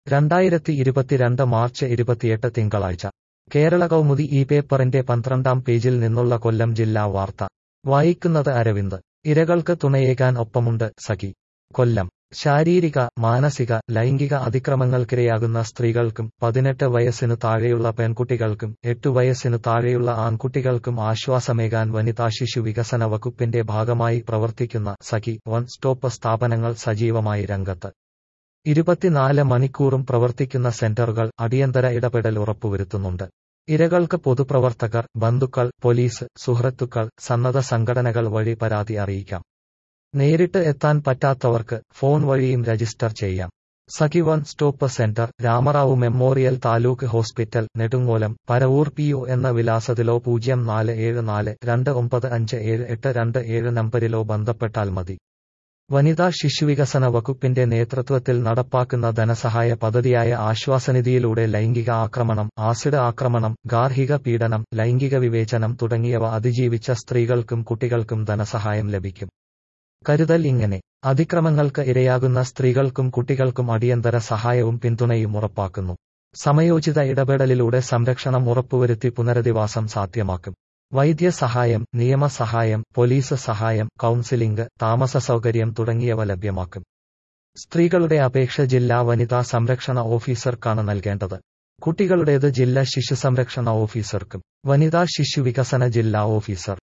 രണ്ടായിരത്തി ഇരുപത്തിരണ്ട് മാർച്ച് ഇരുപത്തിയെട്ട് തിങ്കളാഴ്ച കേരള കൗമുദി ഈ പേപ്പറിന്റെ പന്ത്രണ്ടാം പേജിൽ നിന്നുള്ള കൊല്ലം ജില്ലാ വാർത്ത വായിക്കുന്നത് അരവിന്ദ് ഇരകൾക്ക് തുണയേകാൻ ഒപ്പമുണ്ട് സഖി കൊല്ലം ശാരീരിക മാനസിക ലൈംഗിക അതിക്രമങ്ങൾക്കിരയാകുന്ന സ്ത്രീകൾക്കും പതിനെട്ട് വയസ്സിനു താഴെയുള്ള പെൺകുട്ടികൾക്കും എട്ടു വയസ്സിനു താഴെയുള്ള ആൺകുട്ടികൾക്കും ആശ്വാസമേകാൻ വനിതാ ശിശു വികസന വകുപ്പിന്റെ ഭാഗമായി പ്രവർത്തിക്കുന്ന സഖി വൺ സ്റ്റോപ്പ് സ്ഥാപനങ്ങൾ സജീവമായി രംഗത്ത് ഇരുപത്തിനാല് മണിക്കൂറും പ്രവർത്തിക്കുന്ന സെന്ററുകൾ അടിയന്തര ഇടപെടൽ ഉറപ്പുവരുത്തുന്നുണ്ട് ഇരകൾക്ക് പൊതുപ്രവർത്തകർ ബന്ധുക്കൾ പോലീസ് സുഹൃത്തുക്കൾ സന്നദ്ധ സംഘടനകൾ വഴി പരാതി അറിയിക്കാം നേരിട്ട് എത്താൻ പറ്റാത്തവർക്ക് ഫോൺ വഴിയും രജിസ്റ്റർ ചെയ്യാം Sakhi one stop centre Ramarao memorial taluk hospital Nedungolam Paravur P O എന്ന വിലാസത്തിലോ പൂജ്യം നാല് ഏഴ് നാല് രണ്ട് ഒമ്പത് അഞ്ച് ഏഴ് എട്ട് രണ്ട് ഏഴ് നമ്പരിലോ ബന്ധപ്പെട്ടാൽ മതി വനിതാ ശിശുവികസന വകുപ്പിന്റെ നേതൃത്വത്തിൽ നടപ്പാക്കുന്ന ധനസഹായ പദ്ധതിയായ ആശ്വാസനിധിയിലൂടെ ലൈംഗിക ആക്രമണം ആസിഡ് ആക്രമണം ഗാർഹിക പീഡനം ലൈംഗിക വിവേചനം തുടങ്ങിയവ അതിജീവിച്ച സ്ത്രീകൾക്കും കുട്ടികൾക്കും ധനസഹായം ലഭിക്കും കരുതൽ ഇങ്ങനെ അതിക്രമങ്ങൾക്ക് ഇരയാകുന്ന സ്ത്രീകൾക്കും കുട്ടികൾക്കും അടിയന്തര സഹായവും പിന്തുണയും ഉറപ്പാക്കുന്നു സമയോചിത ഇടപെടലിലൂടെ സംരക്ഷണം ഉറപ്പുവരുത്തി പുനരധിവാസം സാധ്യമാക്കും വൈദ്യസഹായം നിയമസഹായം പോലീസ് സഹായം കൗൺസിലിംഗ് താമസ സൗകര്യം തുടങ്ങിയവ ലഭ്യമാക്കും സ്ത്രീകളുടെ അപേക്ഷ ജില്ലാ വനിതാ സംരക്ഷണ ഓഫീസർക്കാണ് നൽകേണ്ടത് കുട്ടികളുടേത് ജില്ലാ ശിശു സംരക്ഷണ ഓഫീസർക്കും വനിതാ ശിശു വികസന ജില്ലാ ഓഫീസർ